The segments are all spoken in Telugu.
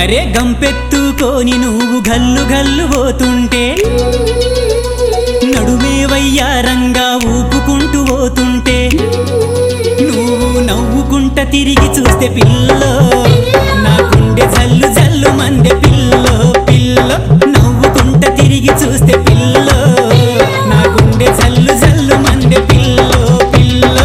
అరే గంపెత్తుకొని నువ్వు గల్లు గల్లు పోతుంటే నడుమే వయ్యారంగా ఊపుకుంటూ పోతుంటే నువ్వు నవ్వుకుంట తిరిగి చూస్తే పిల్లో నా గుండె జల్లు జల్లు మందె పిల్లో పిల్లో నవ్వుకుంట తిరిగి చూస్తే పిల్లో నా గుండె జల్లు జల్లు మందె పిల్లో పిల్లో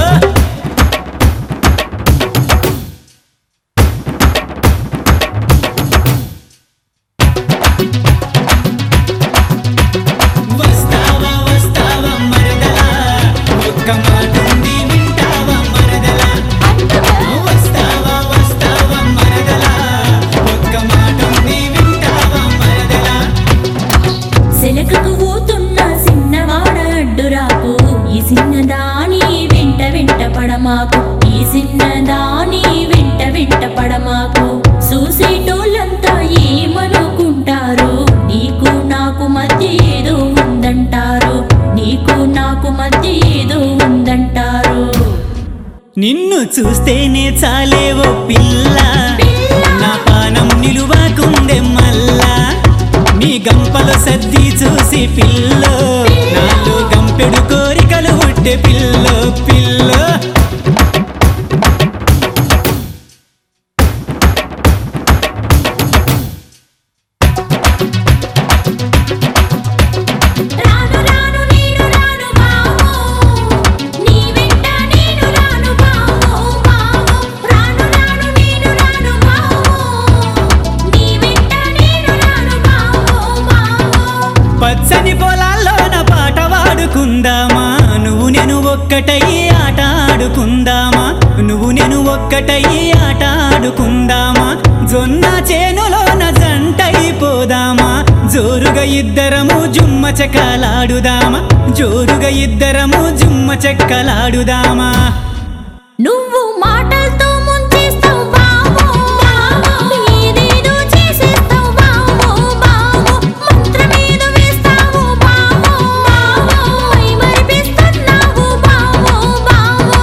వస్తావా వస్తావా మరదలా ఒక్క మాటుంది వింటావా మరదలా వస్తావా వస్తావా మరదలా ఒక్క మాటుంది వింటావా మరదలా సెలకకు పోతున్న సిన్నవాడ అడ్డురాకు ఈ సిన్నదాని వెంట వెంట పడమాకు ఈ సిన్నదాని వెంట వెంట పడమాకు చూసేటోళ్ళంతా ఏమనుకుంటారు నీకు నాకు మధ్య ఏదో ఉందంటారు నీకు నాకు మధ్య ఏదో ఉందంటారు నిన్ను చూస్తేనే చాలేవో పిల్ల నా పానం నిలువకుందే మల్లా నీ గంపల సర్ది చూసి పిల్లో నాలో గంపెడు కోరికలు పుట్టే పిల్లో పిల్లో రాను రాను నేను రాను బావో నీ వెంట నేను రాను బావో బావో రాను రాను నేను రాను బావో నీ వెంట నేను రాను బావో బావో పచ్చని పొలాల్లోన పాట వాడుకుందామా నువ్వు నేను ఒక్కటయ్యి ఆట ఆడుకుందామా నువ్వు నేను ఒక్కటయ్యి ఆట ఆడుకుందామా జొన్న చేనులోన జంటైపోదామా జోరుగా ఇద్దరము జుమ్మ చెక్కలాడుదామా జోరుగా ఇద్దరము జుమ్మ చెక్కలాడుదామా నువ్వు మాటలతో ముంచేస్తావు బావో బావో ఏదేదో చేసేస్తావు బావో బావో మంత్రమేదో వేస్తావు బావో బావో మై మరిపిస్తున్నావు బావో బావో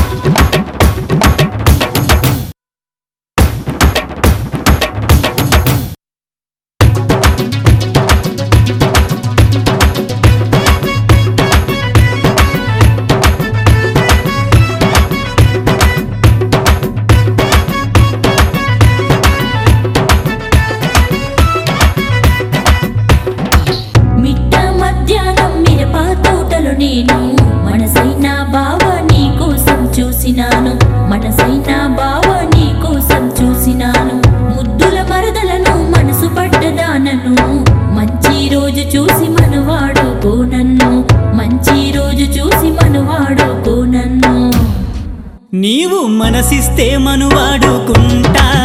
మిట్ట మధ్యాహ్నం మిరప తోటలు నేను మనసైన బావ నీ కోసం చూసినాను మనసైన బావ నీ కోసం చూసినాను ముద్దుల మరదలను మనసు పడ్డదానను మంచి రోజు చూసి మనవాడు నన్ను మంచి రోజు చూసి మనవాడు నన్ను నీవు మనసిస్తే మనువాడుకుంటా